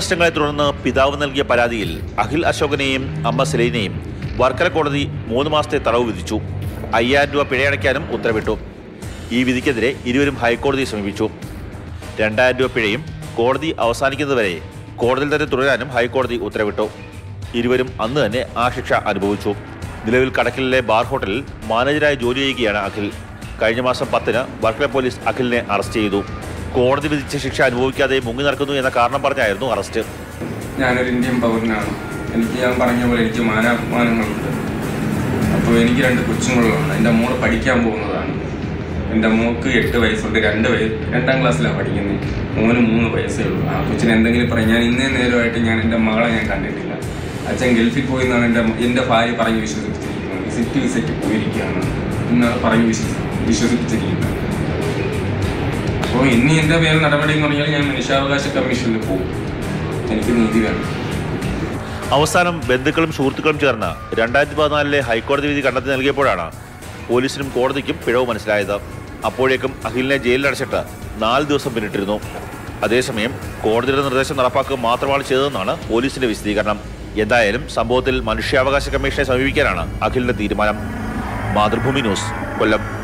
പ്രശ്നങ്ങളെ തുടർന്ന് പിതാവ് നൽകിയ പരാതിയിൽ അഖിൽ അശോകനെയും അമ്മ സെലീനെയും വർക്കല കോടതി മൂന്ന് മാസത്തെ തടവ് വിധിച്ചു അയ്യായിരം രൂപ പിഴയടയ്ക്കാനും ഉത്തരവിട്ടു ഈ വിധിക്കെതിരെ ഇരുവരും ഹൈക്കോടതിയെ സമീപിച്ചു രണ്ടായിരം രൂപ പിഴയും കോടതി അവസാനിക്കുന്നതുവരെ കോടതിയിൽ തന്നെ തുടരാനും ഹൈക്കോടതി ഉത്തരവിട്ടു ഇരുവരും അന്ന് തന്നെ ആ ശിക്ഷ അനുഭവിച്ചു നിലവിൽ കടക്കലിലെ ബാർ ഹോട്ടലിൽ മാനേജരായി ജോലി ചെയ്യുകയാണ് അഖിൽ കഴിഞ്ഞ മാസം പത്തിന് വർക്കല പോലീസ് അഖിലിനെ അറസ്റ്റ് ചെയ്തു കോടതി വിധിച്ച ശിക്ഷ അനുഭവിക്കാതെ മുങ്ങി നടക്കുന്നു എന്ന കാരണം പറഞ്ഞായിരുന്നു അറസ്റ്റ് ഞാനൊരു ഇന്ത്യൻ പൗരനാണ് എനിക്ക് ഞാൻ പറഞ്ഞ പോലെ എനിക്ക് മാനാഭിമാനങ്ങളുണ്ട് അപ്പോൾ എനിക്ക് രണ്ട് കൊച്ചുങ്ങളുള്ളതാണ് എൻ്റെ മോള് പഠിക്കാൻ പോകുന്നതാണ് എൻ്റെ മോൾക്ക് എട്ട് വയസ്സുണ്ട് രണ്ട് വയസ്സ് രണ്ടാം ക്ലാസ്സിലാണ് പഠിക്കുന്നത് മോന് മൂന്ന് വയസ്സേ ഉള്ളൂ ആ കൊച്ചിന് എന്തെങ്കിലും പറയും ഞാൻ ഇന്നേ നേരമായിട്ട് ഞാൻ എൻ്റെ മകളെ ഞാൻ കണ്ടിട്ടില്ല അച്ഛൻ ഗൾഫിൽ പോയി എന്നാണ് എൻ്റെ എൻ്റെ ഭാര്യ പറഞ്ഞ് വിശ്വസിപ്പിച്ചിരിക്കുന്നത് വിസിറ്റ് വിസിറ്റ് പോയിരിക്കുകയാണ് എന്നാണ് പറഞ്ഞ് വിശ്വസി വിശ്വസിപ്പിച്ചിരിക്കുന്നത് അപ്പോൾ ഇനി എൻ്റെ പേര് നടപടി എന്ന് പറഞ്ഞാൽ ഞാൻ മനുഷ്യാവകാശ കമ്മീഷനിൽ പോകും എനിക്ക് നീതി വേണം അവസാനം ബന്ധുക്കളും സുഹൃത്തുക്കളും ചേർന്ന് രണ്ടായിരത്തി പതിനാലിലെ ഹൈക്കോടതി വിധി കണ്ടെത്തി നൽകിയപ്പോഴാണ് പോലീസിനും കോടതിക്കും പിഴവ് മനസ്സിലായത് അപ്പോഴേക്കും അഖിലിനെ ജയിലിലടച്ചിട്ട് നാല് ദിവസം പിന്നിട്ടിരുന്നു അതേസമയം കോടതിയുടെ നിർദ്ദേശം നടപ്പാക്കുക മാത്രമാണ് ചെയ്തതെന്നാണ് പോലീസിന്റെ വിശദീകരണം എന്തായാലും സംഭവത്തിൽ മനുഷ്യാവകാശ കമ്മീഷനെ സമീപിക്കാനാണ് അഖിലിന്റെ തീരുമാനം മാതൃഭൂമി ന്യൂസ് കൊല്ലം